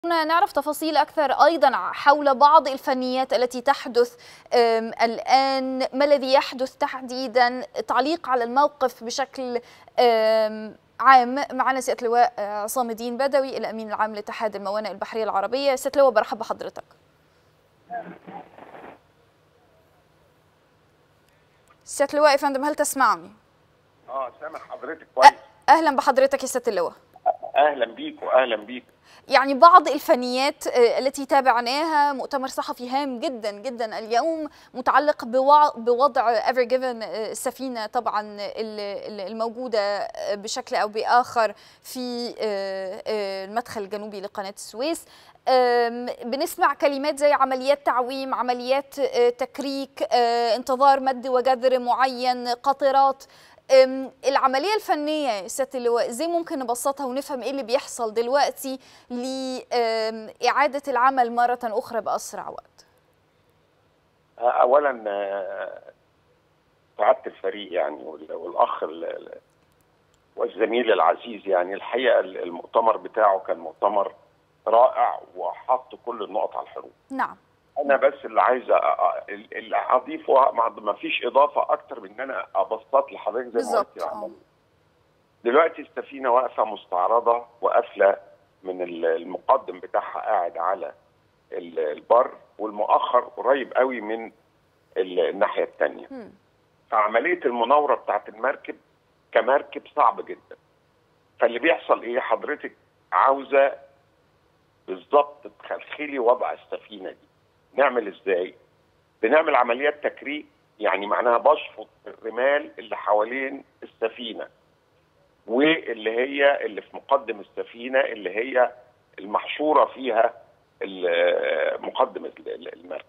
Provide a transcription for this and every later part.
نعرف تفاصيل أكثر أيضا حول بعض الفنيات التي تحدث الآن ما الذي يحدث تحديدا تعليق على الموقف بشكل عام معنا سيادة اللواء عصام الدين بدوي الأمين العام لاتحاد الموانئ البحرية العربية سيادة اللواء برحب بحضرتك سيادة اللواء يا فندم هل تسمعني؟ اه سامع حضرتك كويس أهلا بحضرتك يا سيادة اللواء اهلا بيك واهلا بيك يعني بعض الفنيات التي تابعناها مؤتمر صحفي هام جدا جدا اليوم متعلق بوضع ايفر جيفن السفينه طبعا الموجوده بشكل او باخر في المدخل الجنوبي لقناه السويس بنسمع كلمات زي عمليات تعويم عمليات تكريك انتظار مد وجذر معين قاطرات العمليه الفنيه سياده اللواء ازاي ممكن نبسطها ونفهم ايه اللي بيحصل دلوقتي لاعاده العمل مره اخرى باسرع وقت اولا سعاده الفريق يعني والاخ والزميل العزيز يعني الحقيقه المؤتمر بتاعه كان مؤتمر رائع وحط كل النقط على الحروف نعم انا بس اللي عايز اللي هضيفه ما فيش اضافه اكتر من ان انا ابسط لحضرتك زي ما قلت دلوقتي السفينه واقفه مستعرضه وقافله من المقدم بتاعها قاعد على البر والمؤخر قريب قوي من الناحيه الثانيه فعمليه المناوره بتاعت المركب كمركب صعب جدا فاللي بيحصل ايه حضرتك عاوزه بالظبط تخلخلي وضع السفينه دي نعمل ازاي؟ بنعمل عمليات تكريك يعني معناها بشفط الرمال اللي حوالين السفينه واللي هي اللي في مقدم السفينه اللي هي المحشوره فيها مقدم المركب.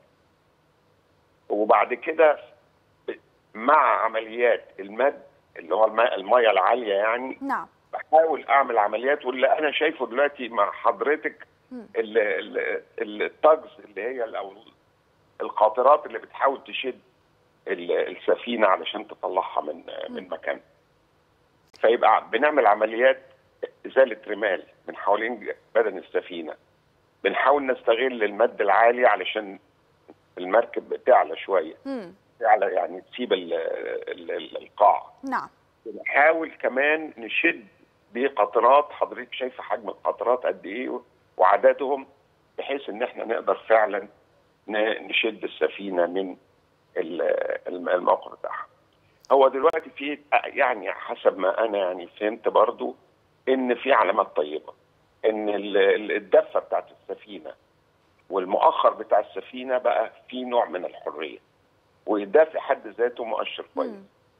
وبعد كده مع عمليات المد اللي هو الماء الميه العاليه يعني نعم بحاول اعمل عمليات واللي انا شايفه دلوقتي مع حضرتك التاجز اللي هي او القاطرات اللي بتحاول تشد السفينه علشان تطلعها من من مكانها. فيبقى بنعمل عمليات ازاله رمال من حوالين بدن السفينه. بنحاول نستغل المد العالي علشان المركب تعلى شويه. تعلى يعني تسيب ال ال القاع. نعم. بنحاول كمان نشد بقطرات حضرتك شايفه حجم القطرات قد ايه وعددهم بحيث ان احنا نقدر فعلا نشد السفينه من الموقف بتاعها. هو دلوقتي في يعني حسب ما انا يعني فهمت برضو ان في علامات طيبه ان الدفه بتاعت السفينه والمؤخر بتاع السفينه بقى في نوع من الحريه وده في حد ذاته مؤشر كويس.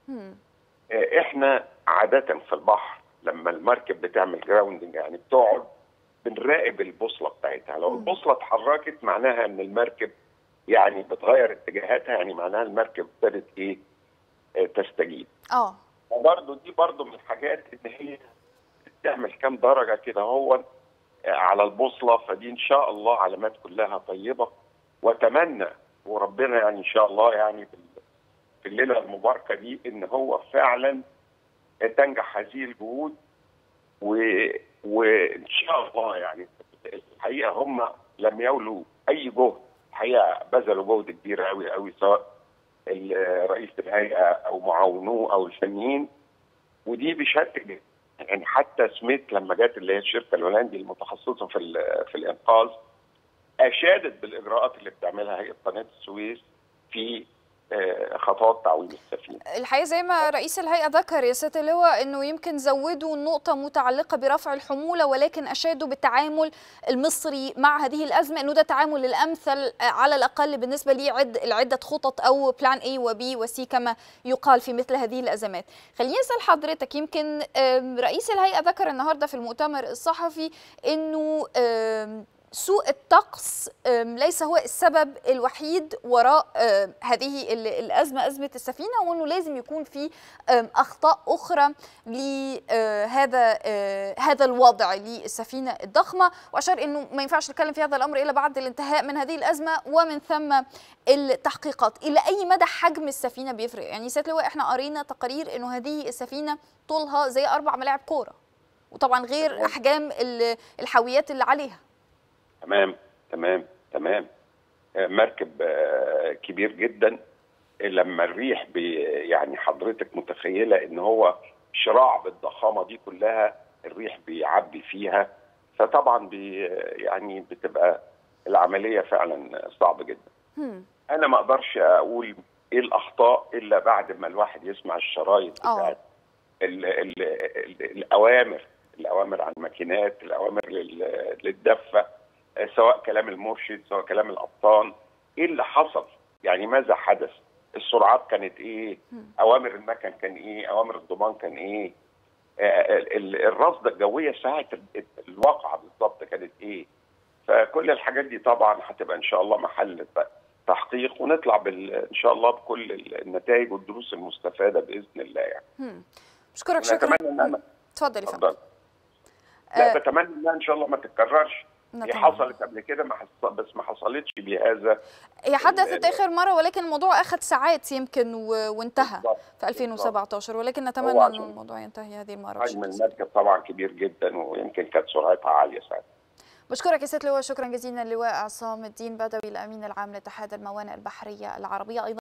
احنا عاده في البحر لما المركب بتعمل جراوندنج يعني بتقعد بنراقب البوصله بتاعتها لو البوصله اتحركت معناها ان المركب يعني بتغير اتجاهاتها يعني معناها المركب ابتدت ايه اه تستجيب اه وبرده دي برده من الحاجات ان هي تعمل كام درجه كده هو على البوصله فدي ان شاء الله علامات كلها طيبه واتمنى وربنا يعني ان شاء الله يعني في الليله المباركه دي ان هو فعلا تنجح هذه الجهود و وان شاء الله يعني الحقيقه هم لم يولوا اي جهد الحقيقه بذلوا جهد كبير قوي قوي سواء رئيس الهيئه او معاونوه او الفنيين ودي بشهاده يعني حتى سميث لما جت اللي هي الشركه الهولندي المتخصصه في في الانقاذ اشادت بالاجراءات اللي بتعملها هيئه قناه السويس في خطوات تعويم السفينه. الحقيقه زي ما رئيس الهيئه ذكر يا سياده اللواء انه يمكن زودوا نقطه متعلقه برفع الحموله ولكن اشادوا بالتعامل المصري مع هذه الازمه انه ده التعامل الامثل على الاقل بالنسبه لعد لعده خطط او بلان اي وبي وسي كما يقال في مثل هذه الازمات. خليني اسال حضرتك يمكن رئيس الهيئه ذكر النهارده في المؤتمر الصحفي انه سوء الطقس ليس هو السبب الوحيد وراء هذه الازمه ازمه السفينه وانه لازم يكون في اخطاء اخرى لهذا هذا الوضع للسفينه الضخمه واشار انه ما ينفعش نتكلم في هذا الامر الا بعد الانتهاء من هذه الازمه ومن ثم التحقيقات الى اي مدى حجم السفينه بيفرق يعني سياده اللواء احنا قرينا تقارير انه هذه السفينه طولها زي اربع ملاعب كوره وطبعا غير احجام الحاويات اللي عليها تمام تمام تمام مركب كبير جدا لما الريح بي يعني حضرتك متخيله ان هو شراع بالضخامه دي كلها الريح بيعبي فيها فطبعا بي يعني بتبقى العمليه فعلا صعبه جدا. هم. انا ما اقدرش اقول ايه الاخطاء الا بعد ما الواحد يسمع الشرايط آه. بتاعت ال ال ال الاوامر الاوامر عن الماكينات الاوامر لل- للدفه آه، سواء كلام المرشد سواء كلام الابطال ايه اللي حصل يعني ماذا حدث السرعات كانت ايه اوامر المكن كان ايه اوامر الضمان كان ايه آه، ال- ال- الرصده الجويه ساعه ال- الواقعه بالظبط كانت ايه فكل الحاجات دي طبعا هتبقى ان شاء الله محل ت- تحقيق ونطلع بال ان شاء الله بكل النتائج والدروس المستفاده باذن الله يعني هم. بشكرك شكرا ونتمنى انها ما- اتفضلي فندم اتفضل. لا آه، بتمنى انها ان شاء الله ما تتكررش هي نتمنى. حصلت قبل كده ما حص- بس ما حصلتش بهذا هي حدثت ال- اخر مره ولكن الموضوع اخذ ساعات يمكن و- وانتهى بالظبط. في 2017 ولكن هو نتمنى عشان انه الموضوع ينتهي هذه المره حجم بشكل سريع. المركب طبعا كبير جدا ويمكن كانت سرعتها عاليه ساعتها بشكرك يا سيد لواء شكرا جزيلا لواء عصام الدين بدوي الامين العام لاتحاد الموانئ البحريه العربيه ايضا